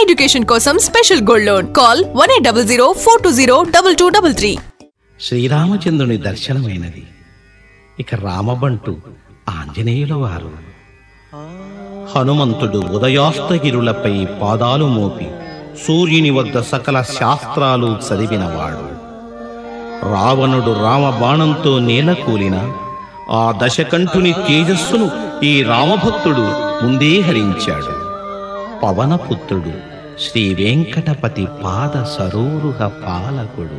education కోసం special gold loan call one eight double zero four two zero double two double three శ్రీరామచంద్రుని దర్శనమైనది ఇక రామబంటు ఆంజనేయుల వారు హనుమంతుడు ఉదయాస్తగిరులపై పాదాలు మోపి సూర్యుని వద్ద సకల శాస్త్రాలు చదివినవాడు రావణుడు రామబాణంతో నేలకూలిన ఆ దశకంఠుని తేజస్సును ఈ రామభక్తుడు ముందే హరించాడు పవనపుత్రుడు శ్రీ వెంకటపతి పాద సరోరుహ పాలకుడు